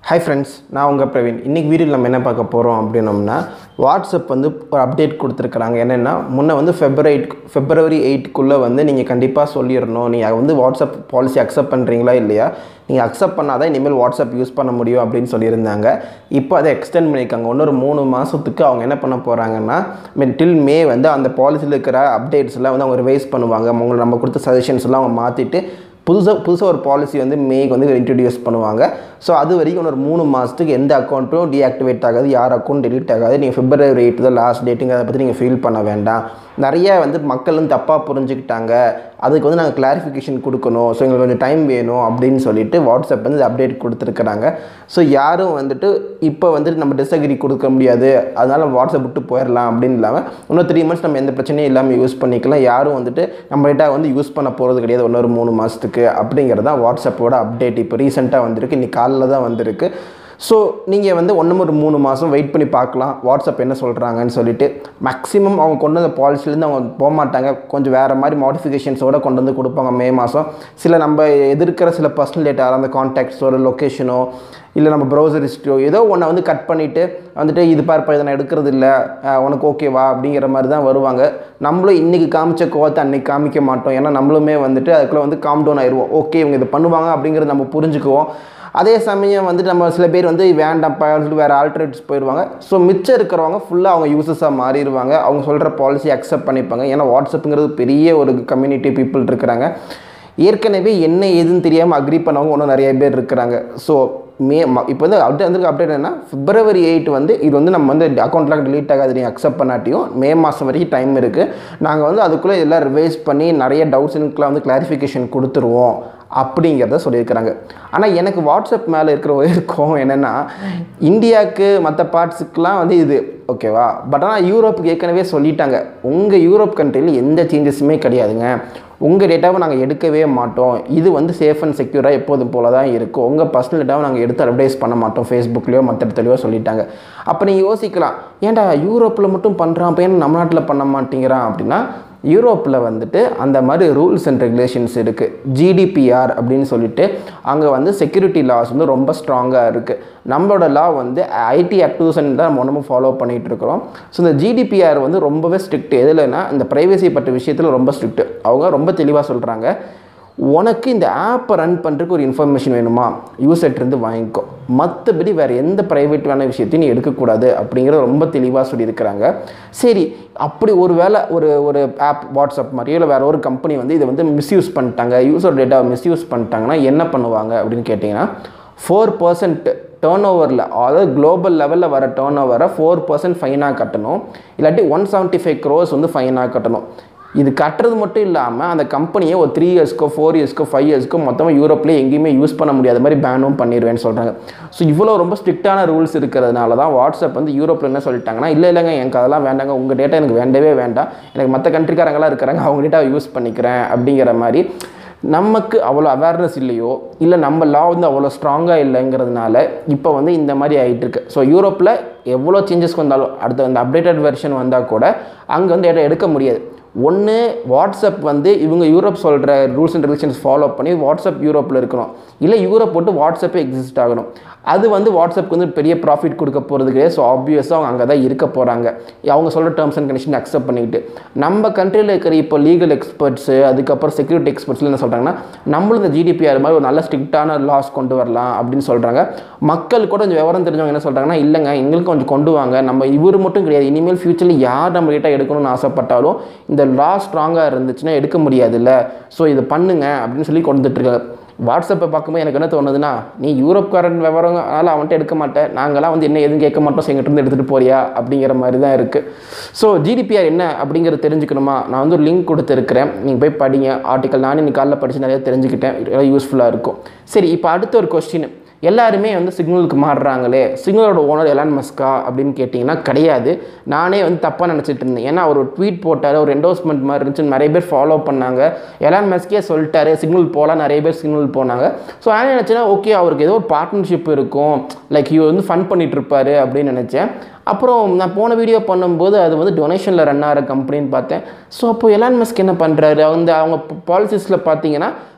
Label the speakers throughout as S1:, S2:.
S1: hi friends நான் உங்கள் பிரவீன் இன்றைக்கி வீடியோவில் நம்ம என்ன பார்க்க போகிறோம் அப்படின்னோம்னா வாட்ஸ்அப் வந்து ஒரு அப்டேட் கொடுத்துருக்குறாங்க என்னென்னா முன்ன வந்து ஃபெப்ரவரி ஃபெப்ரவரி எயிட்டுக்குள்ளே வந்து நீங்கள் கண்டிப்பாக சொல்லிடணும் நீங்கள் வந்து வாட்ஸ்அப் பாலிசி அக்செப்ட் பண்ணுறீங்களா இல்லையா நீங்கள் அக்செப்ட் பண்ணாதான் இனிமேல் வாட்ஸ்அப் யூஸ் பண்ண முடியும் அப்படின்னு சொல்லியிருந்தாங்க இப்போ அதை எக்ஸ்டெண்ட் பண்ணியிருக்காங்க இன்னொரு மூணு மாதத்துக்கு அவங்க என்ன பண்ண போகிறாங்கன்னா மீன் டில் மே வந்து அந்த பாலிசியில் இருக்கிற அப்டேட்ஸ்லாம் வந்து அவங்க ரிவைஸ் பண்ணுவாங்க அவங்க நம்ம கொடுத்த சஜஷன்ஸ்லாம் அவங்க மாற்றிட்டு புதுசாக புதுசாக ஒரு பாலிசி வந்து மேக்கு வந்து இன்ட்ரடியூஸ் பண்ணுவாங்க ஸோ அது வரைக்கும் ஒரு மூணு மாதத்துக்கு எந்த அக்கௌண்ட்டும் டீஆக்டிவேட் ஆகாது யார் அக்கௌண்ட் டெலிட் ஆகாது நீங்கள் பிப்ரவரி எயிட் தான் லாஸ்ட் டேட்டுங்க அதை பற்றி நீங்கள் ஃபீல் பண்ண வேண்டாம் நிறைய வந்து மக்கள் வந்து தப்பாக புரிஞ்சுக்கிட்டாங்க அதுக்கு வந்து நாங்கள் கிளாரிஃபிகேஷன் கொடுக்கணும் ஸோ எங்களுக்கு கொஞ்சம் டைம் வேணும் அப்படின்னு சொல்லிட்டு வாட்ஸ்அப் வந்து அப்டேட் கொடுத்துருக்குறாங்க ஸோ யாரும் வந்துட்டு இப்போ வந்துட்டு நம்ம டிஸ்அக்ரி கொடுக்க முடியாது அதனால் வாட்ஸ்அப் விட்டு போயிடலாம் அப்படின்னு இல்லாமல் இன்னும் த்ரீ மந்த்ஸ் நம்ம எந்த பிரச்சனையும் இல்லாமல் யூஸ் பண்ணிக்கலாம் யாரும் வந்துட்டு நம்ம டேட்டா வந்து யூஸ் பண்ண போகிறது கிடையாது இன்னொரு மூணு மாதத்துக்கு அப்படிங்கிறது தான் வாட்ஸ்அப்போட அப்டேட் இப்போ ரீசெண்டாக வந்திருக்கு இன்னைக்கு காலைல தான் வந்திருக்கு ஸோ நீங்கள் வந்து ஒன்றும் ஒரு மூணு மாதம் வெயிட் பண்ணி பார்க்கலாம் வாட்ஸ்அப் என்ன சொல்கிறாங்கன்னு சொல்லிட்டு மேக்ஸிமம் அவங்க கொண்டு வந்த பாலிசிலேருந்து அவங்க போக மாட்டாங்க கொஞ்சம் வேறு மாதிரி மாடிஃபிகேஷன்ஸோடு கொண்டு வந்து கொடுப்பாங்க மே மாதம் சில நம்ம எதிர்க்கிற சில பர்சனல் டேட்டா அந்த கான்டாக்ட்ஸோ ஒரு லொக்கேஷனோ இல்லை நம்ம ப்ரௌசர் ஹிஸ்ட்ரியோ ஏதோ ஒன்றை வந்து கட் பண்ணிவிட்டு வந்துட்டு இது பார்ப்பா இதை நான் எடுக்கிறது இல்லை உனக்கு ஓகேவா அப்படிங்கிற மாதிரி தான் வருவாங்க நம்மளும் இன்றைக்கி காமிச்ச கோவத்தை அன்றைக்கி காமிக்க மாட்டோம் ஏன்னா நம்மளுமே வந்துட்டு அதுக்குள்ளே வந்து காம் டவுன் ஆயிடுவோம் ஓகே இவங்க இது பண்ணுவாங்க அப்படிங்கிறத நம்ம புரிஞ்சுக்குவோம் அதே சமயம் வந்துட்டு நம்ம சில பேர் வந்து வேண்டாம்ப்பா சொல்லிட்டு வேறு ஆல்டர்னேட்டிவ்ஸ் போயிடுவாங்க ஸோ மிச்சம் இருக்கிறவங்க ஃபுல்லாக அவங்க யூசஸாக மாறிடுவாங்க அவங்க சொல்கிற பாலிசி அக்செப்ட் பண்ணிப்பாங்க ஏன்னா வாட்ஸ்அப்புங்கிறது பெரிய ஒரு கம்யூனிட்டி பீப்புள் இருக்கிறாங்க ஏற்கனவே என்ன ஏதுன்னு தெரியாமல் அக்ரி பண்ணவங்க இன்னும் நிறைய பேர் இருக்கிறாங்க ஸோ மே இப்போ வந்து அப்டேட் வந்து அப்டேட் என்ன பிப்ரவரி எயிட் வந்து இது வந்து நம்ம வந்து அக்கௌண்ட்லாம் டிலீட் ஆகாது நீங்கள் அக்செப்ட் பண்ணாட்டியும் மே மாதம் வரைக்கும் டைம் இருக்குது நாங்கள் வந்து அதுக்குள்ளே எல்லாம் ரிவைஸ் பண்ணி நிறைய டவுட்ஸுக்கெலாம் வந்து கிளாரிஃபிகேஷன் கொடுத்துருவோம் அப்படிங்கிறத சொல்லியிருக்கிறாங்க ஆனால் எனக்கு வாட்ஸ்அப் மேலே இருக்கிற ஒரே கோவம் என்னென்னா இந்தியாவுக்கு மற்ற பார்ட்ஸுக்கெலாம் வந்து இது ஓகேவா பட் ஆனால் யூரோப்புக்கு ஏற்கனவே சொல்லிட்டாங்க உங்கள் யூரோப் கண்ட்ரியில் எந்த சேஞ்சஸுமே கிடையாதுங்க உங்கள் டேட்டாவை நாங்கள் எடுக்கவே மாட்டோம் இது வந்து சேஃப் அண்ட் செக்யூராக எப்போதும் போல தான் இருக்கும் உங்கள் பர்சனல் டேட்டாவை நாங்கள் எடுத்து அட்வர்டைஸ் பண்ண மாட்டோம் ஃபேஸ்புக்லேயோ மற்ற இடத்துலையோ சொல்லிட்டாங்க அப்போ நீங்கள் யோசிக்கலாம் ஏன்டா யூரோப்பில் மட்டும் பண்ணுறான் அப்போ ஏன் நம்ம நாட்டில் பண்ண மாட்டேங்கிறான் அப்படின்னா யூரோப்பில் வந்துட்டு அந்த மாதிரி ரூல்ஸ் அண்ட் ரெகுலேஷன்ஸ் இருக்குது ஜிடிபிஆர் அப்படின்னு சொல்லிட்டு அங்கே வந்து செக்யூரிட்டி லாஸ் வந்து ரொம்ப ஸ்ட்ராங்காக இருக்குது நம்மளோட லா வந்து ஐடி ஆக்ட் டூ தான் நம்ம ஒன்றும் ஃபாலோ பண்ணிகிட்டு இருக்கிறோம் ஸோ இந்த ஜிடிபிஆர் வந்து ரொம்பவே ஸ்ட்ரிக்ட் எதுலன்னா இந்த ப்ரைவசி பட்ட விஷயத்தில் ரொம்ப ஸ்ட்ரிக்ட் அவங்க ரொம்ப தெளிவாக சொல்கிறாங்க உனக்கு இந்த ஆப்பை ரன் பண்ணுறதுக்கு ஒரு இன்ஃபர்மேஷன் வேணுமா யூசர்ட்ருந்து வாங்கிக்கோ மற்றபடி வேறு எந்த ப்ரைவேட்டான விஷயத்தையும் நீ எடுக்கக்கூடாது அப்படிங்கிற ரொம்ப தெளிவாக சொல்லியிருக்கிறாங்க சரி அப்படி ஒரு வேளை ஒரு ஒரு ஆப் வாட்ஸ்அப் மாதிரியோ இல்லை வேறு ஒரு கம்பெனி வந்து இதை வந்து மிஸ்யூஸ் பண்ணிட்டாங்க யூசர் டேட்டாவை மிஸ்யூஸ் பண்ணிட்டாங்கன்னா என்ன பண்ணுவாங்க அப்படின்னு கேட்டிங்கன்னா ஃபோர் பர்சன்ட் டேர்ன் ஓவரில் அதாவது குளோபல் லெவலில் வர டேர்ன் ஓவரை ஃபோர் பர்சன்ட் ஃபைனாக கட்டணும் இல்லாட்டி ஒன் செவன்ட்டி ஃபைவ் க்ரோஸ் வந்து ஃபைனாக கட்டணும் இது கட்டுறது மட்டும் இல்லாமல் அந்த கம்பெனியை ஒரு த்ரீ இயர்ஸ்க்கோ ஃபோர் இயர்ஸ்க்கோ ஃபைவ் இயர்ஸ்க்கோ மொத்தமாக யூரோப்லேயே எங்கேயுமே யூஸ் பண்ண முடியாத மாதிரி பேனும் பண்ணிடுவேன்னு சொல்கிறாங்க ஸோ இவ்வளோ ரொம்ப ஸ்ட்ரிக்டான ரூல்ஸ் இருக்கிறதுனால தான் வாட்ஸ்அப் வந்து யூரோப்பில் என்ன சொல்லிட்டாங்கன்னா இல்லை இல்லைங்க எனக்கு அதெல்லாம் வேண்டாங்க உங்கள் டேட்டா எனக்கு வேண்டவே வேண்டாம் எனக்கு மற்ற கண்ட்ரிக்காரங்களாம் இருக்கிறாங்க அவங்க டேட்டா யூஸ் பண்ணிக்கிறேன் அப்படிங்கிற மாதிரி நமக்கு அவ்வளோ அவேர்னஸ் இல்லையோ இல்லை நம்ம லா வந்து அவ்வளோ ஸ்ட்ராங்காக இல்லைங்கிறதுனால இப்போ வந்து இந்த மாதிரி ஆகிட்டு இருக்கு ஸோ யூரோப்பில் எவ்வளோ சேஞ்சஸ் வந்தாலும் அடுத்த அந்த அப்டேட்டட் வெர்ஷன் வந்தால் கூட அங்கே வந்து டேட்டா எடுக்க முடியாது ஒன்று வாட்ஸ்அப் வந்து இவங்க யூரோப் சொல்கிற ரூல்ஸ் அண்ட் ரெகுலேஷன்ஸ் ஃபாலோ பண்ணி வாட்ஸ்அப் யூரோப்பில் இருக்கணும் இல்லை யூரோப் போட்டு வாட்ஸ்அப்பே எக்ஸிஸ்ட் ஆகணும் அது வந்து வாட்ஸ்அப்க்கு வந்து பெரிய ப்ராஃபிட் கொடுக்க போகிறது கிடையாது ஸோ ஆப்வியஸாக அவங்க அங்கே தான் இருக்க போகிறாங்க அவங்க சொல்கிற டேர்ம்ஸ் அண்ட் கண்டிஷன் அக்செப்ட் பண்ணிக்கிட்டு நம்ம கண்ட்ரியில் இருக்கிற இப்போ லீகல் எக்ஸ்பர்ட்ஸு அதுக்கப்புறம் செக்யூரிட்டி எக்ஸ்பர்ட்ஸ்லாம் என்ன சொல்கிறாங்கன்னா நம்மளும் இந்த ஜிடிபிஆர் மாதிரி ஒரு நல்ல ஸ்ட்ரிக்டான லாஸ் கொண்டு வரலாம் அப்படின்னு சொல்கிறாங்க மக்கள் கூட கொஞ்சம் விவரம் தெரிஞ்சவங்க என்ன சொல்கிறாங்கன்னா இல்லைங்க எங்களுக்கு கொஞ்சம் கொண்டு வாங்க நம்ம இவர் மட்டும் கிடையாது இனிமேல் ஃபியூச்சரில் யார் நம்ம கிட்ட எடுக்கணும்னு ஆசைப்பட்டாலும் இந்த லா ஸ்ட்ராங்காக இருந்துச்சுன்னா எடுக்க முடியாதுல்ல ஸோ இதை பண்ணுங்க அப்படின்னு சொல்லி கொண்டுட்டுருக்காங்க வாட்ஸ்அப்பை பார்க்கும்போது எனக்கு என்ன தோணுதுன்னா நீ யூரோப்காரன் விவரம் அதனால் அவன்கிட்ட எடுக்க மாட்டேன் நாங்களாம் வந்து என்ன எதுவும் கேட்க மாட்டோம் எங்கிட்ட இருந்து எடுத்துகிட்டு போறியா அப்படிங்கிற மாதிரி தான் இருக்குது ஸோ ஜிடிபிஆர் என்ன அப்படிங்கிறத தெரிஞ்சுக்கணுமா நான் வந்து ஒரு லிங்க் கொடுத்துருக்கிறேன் நீங்கள் போய் படிங்க ஆர்டிக்கல் நானே இன்னைக்கு காலைல படித்து நிறையா தெரிஞ்சுக்கிட்டேன் எல்லாம் யூஸ்ஃபுல்லாக இருக்கும் சரி இப்போ அடுத்த ஒரு கொஸ்டின் எல்லாருமே வந்து சிக்னலுக்கு மாறுறாங்களே சிக்னலோட ஓனர் எலான் மஸ்கா அப்படின்னு கேட்டிங்கன்னா கிடையாது நானே வந்து தப்பாக நினச்சிட்டு இருந்தேன் ஏன்னா அவர் ஒரு ட்வீட் போட்டார் ஒரு என்டோஸ்மெண்ட் மாதிரி இருந்துச்சு நிறைய பேர் ஃபாலோ பண்ணாங்க எலான் மஸ்கே சொல்லிட்டாரு சிக்னல் போகலாம் நிறைய பேர் சிக்னல் போனாங்க ஸோ நான் நினச்சேன்னா ஓகே அவருக்கு ஏதோ ஒரு பார்ட்னர்ஷிப் இருக்கும் லைக் இவர் வந்து ஃபன் பண்ணிட்டு இருப்பாரு அப்படின்னு நினச்சேன் அப்புறம் நான் போன வீடியோ பண்ணும்போது அது வந்து டொனேஷனில் ரன் ஆகிற கம்பெனின்னு பார்த்தேன் ஸோ அப்போ எலான் மஸ்க் என்ன பண்ணுறாரு அவங்க அவங்க பாலிசிஸில் பார்த்தீங்கன்னா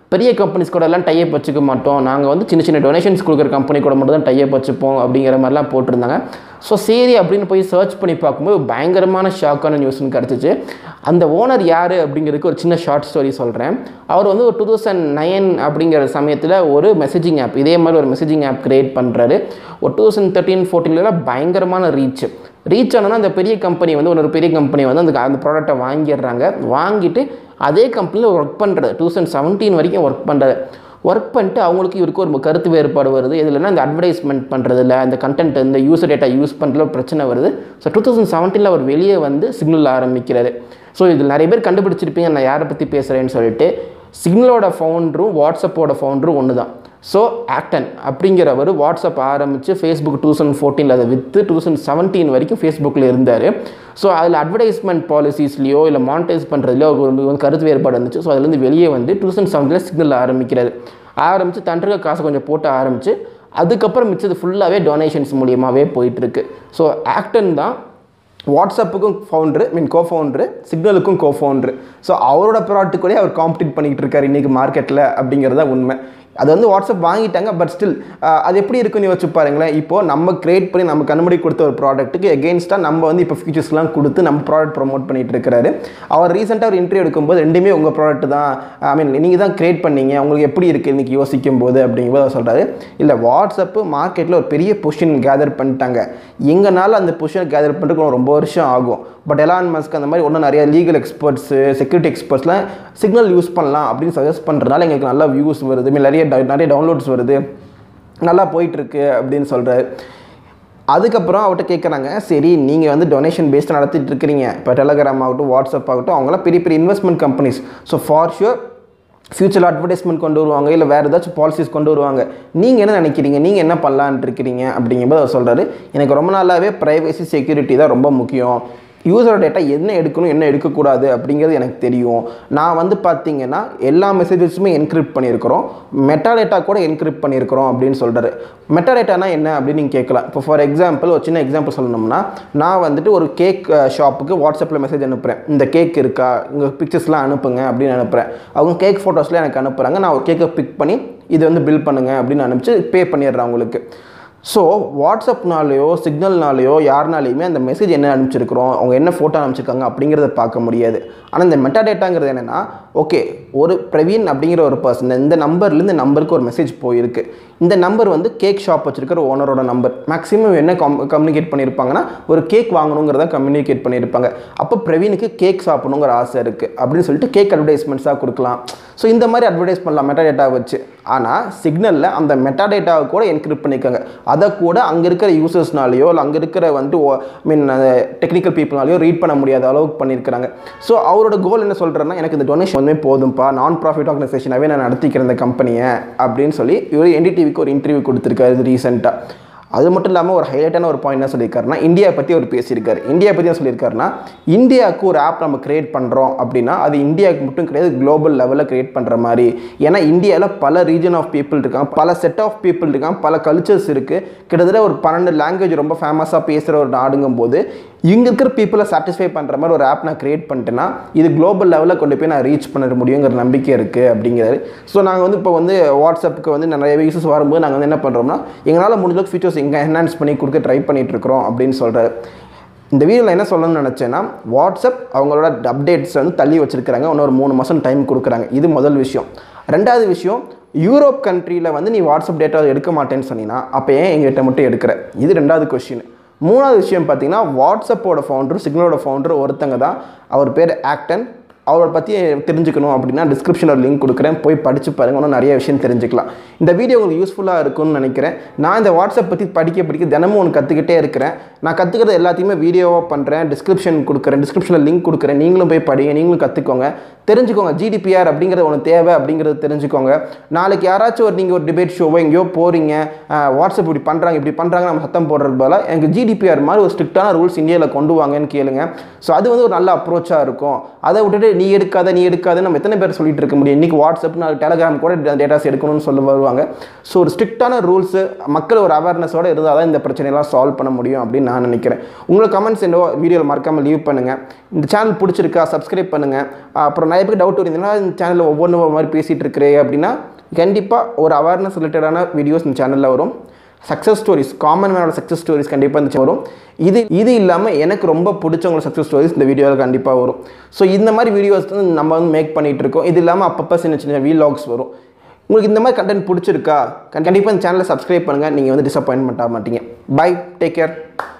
S1: பெரிய கம்பெனிஸ் கூட எல்லாம் டைப் வச்சுக்க மாட்டோம் நாங்கள் வந்து சின்ன சின்ன டொனேஷன்ஸ் கொடுக்குற கம்பெனி கூட மட்டும் தான் டைப் வச்சுப்போம் அப்படிங்கிற மாதிரிலாம் போட்டிருந்தாங்க ஸோ சரி அப்படின்னு போய் சர்ச் பண்ணி பார்க்கும்போது பயங்கரமான ஷாக்கான நியூஸ்னு கிடச்சிச்சு அந்த ஓனர் யார் அப்படிங்கிறதுக்கு ஒரு சின்ன ஷார்ட் ஸ்டோரி சொல்கிறேன் அவர் வந்து ஒரு டூ தௌசண்ட் நைன் அப்படிங்கிற சமயத்தில் ஒரு மெசேஜிங் ஆப் இதே மாதிரி ஒரு மெசேஜிங் ஆப் கிரியேட் பண்ணுறாரு ஒரு டூ தௌசண்ட் தேர்ட்டீன் ஃபோர்டீன்லாம் பயங்கரமான ரீச் ரீச் ஆனோன்னா அந்த பெரிய கம்பெனி வந்து ஒரு பெரிய கம்பெனி வந்து அந்த அந்த ப்ராடக்ட்டை வாங்கிடுறாங்க வாங்கிட்டு அதே கம்பெனியில் ஒர்க் பண்ணுறது டூ தௌசண்ட் செவன்டீன் வரைக்கும் ஒர்க் பண்ணுறது ஒர்க் பண்ணிட்டு அவங்களுக்கு இவருக்கு ஒரு கருத்து வேறுபாடு வருது இதுலன்னா இந்த அட்வர்டைஸ்மெண்ட் பண்ணுறதுல இந்த கண்டென்ட் இந்த யூசர் டேட்டா யூஸ் பண்ணுறதுல பிரச்சனை வருது ஸோ டூ தௌசண்ட் செவன்டீனில் அவர் வெளியே வந்து சிக்னல் ஆரம்பிக்கிறாரு ஸோ இதில் நிறைய பேர் கண்டுபிடிச்சிருப்பீங்க நான் யாரை பற்றி பேசுகிறேன்னு சொல்லிட்டு சிக்னலோட ஃபவுண்டரும் வாட்ஸ்அப்போட ஃபவுண்டரும் ஒன்று தான் ஸோ ஆக்டன் அப்படிங்கிறவர் வாட்ஸ்அப் ஆரம்பித்து ஃபேஸ்புக் டூ தௌசண்ட் ஃபோர்டீனில் அதை விற்று டூ தௌசண்ட் செவன்டீன் வரைக்கும் ஃபேஸ்புக்கில் இருந்தார் ஸோ அதில் அட்வர்டைஸ்மெண்ட் பாலிசிஸ்லையோ இல்லை மானிட்டைஸ் பண்ணுறதுலையோ ஒரு ஒரு கருத்து வேறுபாடு இருந்துச்சு ஸோ அதுலேருந்து வெளியே வந்து டூ தௌசண்ட் செவன்டீனில் சிக்னல் ஆரம்பிக்கிறாரு ஆரம்பித்து தண்டிருக்க காசை கொஞ்சம் போட்டு ஆரம்பித்து அதுக்கப்புறம் மிச்சது ஃபுல்லாகவே டொனேஷன்ஸ் மூலியமாகவே போயிட்டுருக்கு ஸோ ஆக்டன் தான் வாட்ஸ்அப்புக்கும் ஃபவுண்டரு மீன் கோ ஃபவுண்டரு சிக்னலுக்கும் கோ ஃபவுண்டரு ஸோ அவரோட ப்ராடக்ட் கூட அவர் காம்படிட் பண்ணிக்கிட்டு இருக்காரு இன்றைக்கி மார்க்கெட்டில் அப்படிங்கிறது தான் உண்மை அது வந்து வாட்ஸ்அப் வாங்கிட்டாங்க பட் ஸ்டில் அது எப்படி இருக்குன்னு யோசிச்சு பாருங்களேன் இப்போது நம்ம கிரியேட் பண்ணி நம்ம கண்முடி கொடுத்த ஒரு ப்ராடக்ட்டுக்கு எகெயின்ஸ்டாக நம்ம வந்து இப்போ ஃபீச்சர்ஸ்லாம் கொடுத்து நம்ம ப்ராடக்ட் ப்ரொமோட் பண்ணிட்டு இருக்காரு அவர் ரீசெண்டாக ஒரு இன்டர்வியூ எடுக்கும்போது ரெண்டுமே உங்கள் ப்ராடக்ட் தான் ஐ மீன் நீங்கள் தான் கிரியேட் பண்ணீங்க உங்களுக்கு எப்படி இருக்குது இன்றைக்கி யோசிக்கும் போது அப்படிங்கும்போது அவர் சொல்கிறாரு இல்லை வாட்ஸ்அப்பு மார்க்கெட்டில் ஒரு பெரிய பொசிஷன் கேதர் பண்ணிட்டாங்க எங்கனால அந்த பொசிஷன் கேதர் பண்ணுறதுக்கு ரொம்ப வருஷம் ஆகும் பட் எலான் மஸ்க் அந்த மாதிரி ஒன்றும் நிறைய லீகல் எக்ஸ்பர்ட்ஸு செக்யூரிட்டி எக்ஸ்பர்ட்ஸ்லாம் சிக்னல் யூஸ் பண்ணலாம் அப்படின்னு சஜஸ்ட் பண்ணுறதுனால எங்களுக்கு நல்லா வியூஸ் வருது மீன் நிறைய நிறைய டவுன்லோட்ஸ் வருது நல்லா போயிட்டுருக்கு அப்படின்னு சொல்கிறாரு அதுக்கப்புறம் அவர்கிட்ட கேட்குறாங்க சரி நீங்கள் வந்து டொனேஷன் பேஸ்ட் நடத்திட்டு இருக்கிறீங்க இப்போ டெலகிராம் ஆகட்டும் வாட்ஸ்அப் ஆகட்டும் அவங்களாம் பெரிய பெரிய investment companies so for sure ஃப்யூச்சரில் அட்வர்டைஸ்மெண்ட் கொண்டு வருவாங்க இல்லை வேறு ஏதாச்சும் பாலிசிஸ் கொண்டு வருவாங்க நீங்கள் என்ன நினைக்கிறீங்க நீங்கள் என்ன பண்ணலான் இருக்கிறீங்க அப்படிங்கும்போது அவர் சொல்கிறாரு எனக்கு ரொம்ப நாளாகவே ப்ரைவசி செக்யூரிட்டி தான் ரொம்ப முக்கியம் யூசரோட டேட்டா என்ன எடுக்கணும் என்ன எடுக்கக்கூடாது அப்படிங்கிறது எனக்கு தெரியும் நான் வந்து பார்த்தீங்கன்னா எல்லா மெசேஜஸுமே என்கிரிப்ட் பண்ணியிருக்கிறோம் மெட்டா டேட்டா கூட என்கிரிப்ட் பண்ணியிருக்கிறோம் அப்படின்னு சொல்கிறாரு மெட்டா டேட்டானா என்ன அப்படின்னு நீங்கள் கேட்கலாம் இப்போ ஃபார் எக்ஸாம்பிள் ஒரு சின்ன எக்ஸாம்பிள் சொல்லணும்னா நான் வந்துட்டு ஒரு கேக் ஷாப்புக்கு வாட்ஸ்அப்பில் மெசேஜ் அனுப்புகிறேன் இந்த கேக் இருக்கா உங்கள் பிக்சர்ஸ்லாம் அனுப்புங்க அப்படின்னு அனுப்புகிறேன் அவங்க கேக் ஃபோட்டோஸ்லாம் எனக்கு அனுப்புகிறாங்க நான் ஒரு கேக்கை பிக் பண்ணி இது வந்து பில் பண்ணுங்க அப்படின்னு அனுப்பிச்சு பே பண்ணிடுறேன் அவங்களுக்கு ஸோ வாட்ஸ்அப்னாலேயோ சிக்னல்னாலேயோ யாருனாலையுமே அந்த மெசேஜ் என்ன அனுப்பிச்சிருக்கிறோம் அவங்க என்ன ஃபோட்டோ அனுப்பிச்சிருக்காங்க அப்படிங்கிறத பார்க்க முடியாது ஆனால் இந்த மெட்டா டேட்டாங்கிறது என்னென்னா ஓகே ஒரு பிரவீன் அப்படிங்கிற ஒரு பர்சன் இந்த நம்பர்லேருந்து நம்பருக்கு ஒரு மெசேஜ் போயிருக்கு இந்த நம்பர் வந்து கேக் ஷாப் வச்சிருக்கிற ஓனரோட நம்பர் மேக்ஸிமம் என்ன கம் கம்யூனிகேட் பண்ணியிருப்பாங்கன்னா ஒரு கேக் வாங்கணுங்கிறத கம்யூனிகேட் பண்ணியிருப்பாங்க அப்போ பிரவீனுக்கு கேக் சாப்பிடணுங்கிற ஆசை இருக்குது அப்படின்னு சொல்லிட்டு கேக் அட்வர்டைஸ்மெண்ட்ஸாக கொடுக்கலாம் ஸோ இந்த மாதிரி அட்வர்டைஸ் பண்ணலாம் மெட்டா டேட்டா வச்சு ஆனால் சிக்னலில் அந்த மெட்டா டேட்டாவை கூட என்கிரிப்ட் பண்ணியிருக்காங்க அதை கூட அங்கே இருக்கிற யூசர்ஸ்னாலேயோ இல்லை அங்கே இருக்கிற வந்து மீன் டெக்னிக்கல் பீப்புள்னாலேயோ ரீட் பண்ண முடியாத அளவுக்கு பண்ணியிருக்கிறாங்க ஸோ அவரோட கோல் என்ன சொல்கிறேன்னா எனக்கு இந்த டொனேஷன் வந்து போதும்ப்பா நான் ப்ராஃபிட் ஆர்கனைசேஷனாகவே நான் நடத்திக்கிறேன் இந்த கம்பெனியை அப்படின்னு சொல்லி இவர் என்டிடிவிக்கு ஒரு இன்டர்வியூ கொடுத்துருக்காரு ரீசெண்டாக அது மட்டும் இல்லாமல் ஒரு ஹைலைட்டான ஒரு பாயிண்ட் என்ன சொல்லியிருக்காருன்னா இந்தியா பற்றி அவர் பேசியிருக்காரு இந்தியா பற்றி என்ன சொல்லியிருக்காருன்னா இந்தியாவுக்கு ஒரு ஆப் நம்ம கிரியேட் பண்ணுறோம் அப்படின்னா அது இந்தியாவுக்கு மட்டும் கிடையாது குளோபல் லெவலில் கிரியேட் பண்ணுற மாதிரி ஏன்னா இந்தியாவில் பல ரீஜன் ஆஃப் பீப்புள் இருக்காங்க பல செட் ஆஃப் பீப்புள் இருக்காங்க பல கல்ச்சர்ஸ் இருக்குது கிட்டத்தட்ட ஒரு பன்னெண்டு லாங்குவேஜ் ரொம்ப ஃபேமஸாக பேசுகிற ஒரு நாடுங்கும் போது இங்கே இருக்கிற பீப்புளை சாட்டிஸ்ஃபை பண்ணுற மாதிரி ஒரு ஆப் நான் கிரியேட் பண்ணிட்டேன்னா இது குளோபல் லெவலில் கொண்டு போய் நான் ரீச் பண்ண முடியுங்கிற நம்பிக்கை இருக்குது அப்படிங்கிறாரு ஸோ நாங்கள் வந்து இப்போ வந்து வாட்ஸ்அப்புக்கு வந்து நிறைய யூசஸ் வரும்போது நாங்கள் வந்து என்ன பண்ணுறோம்னா எங்களால் முடிஞ்ச அளவுக்கு ஃபீச்சர்ஸ் எங்கே என்ஹான்ஸ் பண்ணி கொடுக்க ட்ரை பண்ணிட்டு இருக்கிறோம் அப்படின்னு சொல்கிறாரு இந்த வீடியோவில் என்ன சொல்லணும்னு நினச்சேன்னா வாட்ஸ்அப் அவங்களோட அப்டேட்ஸ் வந்து தள்ளி வச்சிருக்கிறாங்க இன்னொரு மூணு மாதம் டைம் கொடுக்குறாங்க இது முதல் விஷயம் ரெண்டாவது விஷயம் யூரோப் கண்ட்ரியில் வந்து நீ வாட்ஸ்அப் டேட்டா எடுக்க மாட்டேன்னு சொன்னீங்கன்னா அப்போ ஏன் எங்ககிட்ட மட்டும் எடுக்கிற இது ரெண்டாவது கொஷின் மூணாவது விஷயம் பார்த்தீங்கன்னா வாட்ஸ்அப்போட ஃபவுண்டர் சிக்னலோட ஃபவுண்டர் ஒருத்தங்க தான் அவர் பேர் ஆக்டன் அவரை பற்றி தெரிஞ்சுக்கணும் அப்படின்னா டிஸ்கிரிப்ஷனில் லிங்க் கொடுக்குறேன் போய் படித்து பாருங்க இன்னும் நிறைய விஷயம் தெரிஞ்சுக்கலாம் இந்த வீடியோ உங்களுக்கு யூஸ்ஃபுல்லாக இருக்கும்னு நினைக்கிறேன் நான் இந்த வாட்ஸ்அப் பற்றி படிக்க படிக்க தினமும் ஒன்று கற்றுக்கிட்டே இருக்கிறேன் நான் கற்றுக்கிறது எல்லாத்தையுமே வீடியோவாக பண்ணுறேன் டிஸ்கிரிப்ஷன் கொடுக்குறேன் டிஸ்கிரிப்ஷனில் லிங்க் கொடுக்குறேன் நீங்களும் போய் படிங்க நீங்களும் கற்றுக்கோங்க தெரிஞ்சுக்கோங்க ஜிடிபிஆர் அப்படிங்கிறது ஒன்று தேவை அப்படிங்கிறது தெரிஞ்சுக்கோங்க நாளைக்கு யாராச்சும் ஒரு நீங்கள் ஒரு டிபேட் ஷோவோ எங்கேயோ போகிறீங்க வாட்ஸ்அப் இப்படி பண்ணுறாங்க இப்படி பண்ணுறாங்க நம்ம சத்தம் போடுறது போல எனக்கு ஜிடிபிஆர் மாதிரி ஒரு ஸ்ட்ரிக்டான ரூல்ஸ் இந்தியாவில் கொண்டு வாங்கன்னு கேளுங்க ஸோ அது வந்து ஒரு நல்ல அப்ரோச்சாக இருக்கும் அதை விட்டுட்டு நீ எடுக்காத நீ எடுக்காத நம்ம எத்தனை பேர் சொல்லிட்டு இருக்க முடியும் இன்றைக்கி வாட்ஸ்அப் நான் டெலகிராம் கூட டேட்டாஸ் எடுக்கணும்னு சொல்ல வருவாங்க ஸோ ஒரு ஸ்ட்ரிக்டான ரூல்ஸு மக்கள் ஒரு அவேர்னஸோடு இருந்தால் தான் இந்த பிரச்சனையெல்லாம் சால்வ் பண்ண முடியும் அப்படின்னு நான் நினைக்கிறேன் உங்களை கமெண்ட்ஸ் என்னவோ வீடியோவில் மறக்காமல் லீவ் பண்ணுங்கள் இந்த சேனல் பிடிச்சிருக்கா சப்ஸ்கிரைப் பண்ணுங்கள் அப்புறம் நிறைய பேர் டவுட் இருந்தீங்கன்னா இந்த சேனலில் ஒவ்வொன்றும் ஒரு மாதிரி பேசிகிட்டு இருக்கிறே அப்படின்னா கண்டிப்பாக ஒரு அவேர்னஸ் ரிலேட்டடான வீடியோஸ் இந்த சேனலில் வரும் சக்ஸஸ் ஸ்டோரிஸ் காமன் மேனோட சக்ஸஸ் ஸ்டோரிஸ் கண்டிப்பாக இந்த வரும் இது இது இல்லாமல் எனக்கு ரொம்ப பிடிச்சவங்களோட சக்ஸஸ் ஸ்டோரிஸ் இந்த வீடியோவில் கண்டிப்பாக வரும் ஸோ இந்த மாதிரி வீடியோஸ் வந்து நம்ம வந்து மேக் பண்ணிகிட்டு இருக்கோம் இது இல்லாமல் அப்பப்போ சின்ன சின்ன வீலாக்ஸ் வரும் உங்களுக்கு இந்த மாதிரி கண்டென்ட் பிடிச்சிருக்கா கண்டிப்பாக இந்த சேனலை சப்ஸ்கிரைப் பண்ணுங்கள் நீங்கள் வந்து டிசப்பாயின்மெண்ட் ஆக மாட்டீங்க பை டேக் கேர்